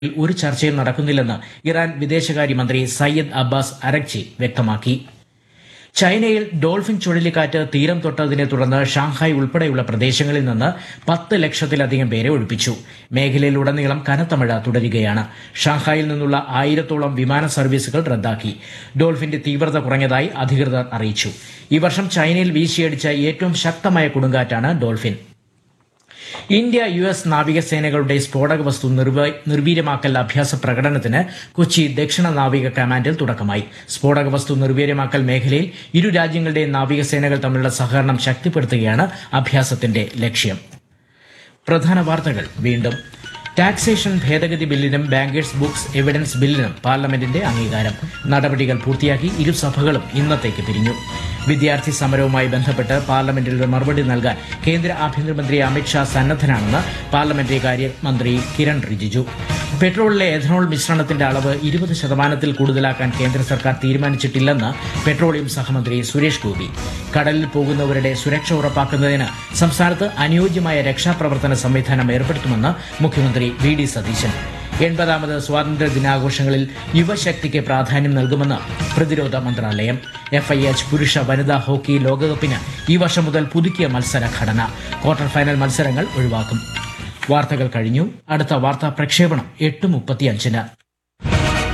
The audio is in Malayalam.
ഒരു ചർച്ചയും നടക്കുന്നില്ലെന്ന് ഇറാൻ വിദേശകാര്യമന്ത്രി സയ്യദ് അബ്ബാസ് അരക്ചി വ്യക്തമാക്കി ചൈനയിൽ ഡോൾഫിൻ ചുഴലിക്കാറ്റ് തീരം തൊട്ടതിനെ തുടർന്ന് ഷാങ്ഹായ് ഉൾപ്പെടെയുള്ള പ്രദേശങ്ങളിൽ നിന്ന് പത്ത് ലക്ഷത്തിലധികം പേരെ ഒഴിപ്പിച്ചു മേഖലയിലുടനീളം കനത്ത മഴ തുടരുകയാണ് ഷാങ്ഹായിൽ നിന്നുള്ള ആയിരത്തോളം വിമാന സർവീസുകൾ റദ്ദാക്കി ഡോൾഫിന്റെ തീവ്രത കുറഞ്ഞതായി അധികൃതർ അറിയിച്ചു ഈ വർഷം ചൈനയിൽ വീശിയടിച്ച ഏറ്റവും ശക്തമായ കൊടുങ്കാറ്റാണ് ഡോൾഫിൻ ഇന്ത്യ യു എസ് നാവികസേനകളുടെ സ്ഫോടക വസ്തു നിർവ- നിർവീര്യമാക്കൽ അഭ്യാസ പ്രകടനത്തിന് കൊച്ചി ദക്ഷിണ നാവിക കമാൻഡിൽ തുടക്കമായി സ്ഫോടക വസ്തു നിർവീര്യമാക്കൽ മേഖലയിൽ ഇരു രാജ്യങ്ങളുടെയും നാവികസേനകൾ തമ്മിലുള്ള സഹകരണം ശക്തിപ്പെടുത്തുകയാണ് അഭ്യാസത്തിന്റെ ലക്ഷ്യം പ്രധാന വാർത്തകൾ വീണ്ടും ടാക്സേഷൻ ഭേദഗതി ബില്ലിനും ബാങ്കേഴ്സ് ബുക്സ് എവിഡൻസ് ബില്ലിനും പാർലമെന്റിന്റെ അംഗീകാരം നടപടികൾ പൂർത്തിയാക്കി ഇരുസഭകളും ഇന്നത്തേക്ക് പിരിഞ്ഞു വിദ്യാർത്ഥി സമരവുമായി ബന്ധപ്പെട്ട് പാർലമെന്റിൽ ഒരു മറുപടി നൽകാൻ കേന്ദ്ര ആഭ്യന്തരമന്ത്രി അമിത്ഷാ സന്നദ്ധനാണെന്ന് പാർലമെന്ററി കാര്യമന്ത്രി കിരൺ റിജിജു പെട്രോളിലെ എഥനോൾ മിശ്രണത്തിന്റെ അളവ് ഇരുപത് ശതമാനത്തിൽ കൂടുതലാക്കാൻ കേന്ദ്ര സർക്കാർ തീരുമാനിച്ചിട്ടില്ലെന്ന് പെട്രോളിയം സഹമന്ത്രി സുരേഷ് ഗോപി കടലിൽ പോകുന്നവരുടെ സുരക്ഷ ഉറപ്പാക്കുന്നതിന് സംസ്ഥാനത്ത് അനുയോജ്യമായ രക്ഷാപ്രവർത്തന സംവിധാനം ഏർപ്പെടുത്തുമെന്ന് മുഖ്യമന്ത്രി വി ഡി സതീശൻ എൺപതാമത് സ്വാതന്ത്ര്യ ദിനാഘോഷങ്ങളിൽ യുവശക്തിക്ക് പ്രാധാന്യം നൽകുമെന്ന് പ്രതിരോധ മന്ത്രാലയം എഫ് ഐ എച്ച് പുരുഷ വനിതാ ഹോക്കി ലോകകപ്പിന് ഈ വർഷം മുതൽ പുതുക്കിയ മത്സര ഘടന ക്വാർട്ടർ ഫൈനൽ മത്സരങ്ങൾ ഒഴിവാക്കും വാർത്തകൾ കഴിഞ്ഞു അടുത്ത വാർത്താ പ്രക്ഷേപണം എട്ട് മുപ്പത്തിയഞ്ചിന്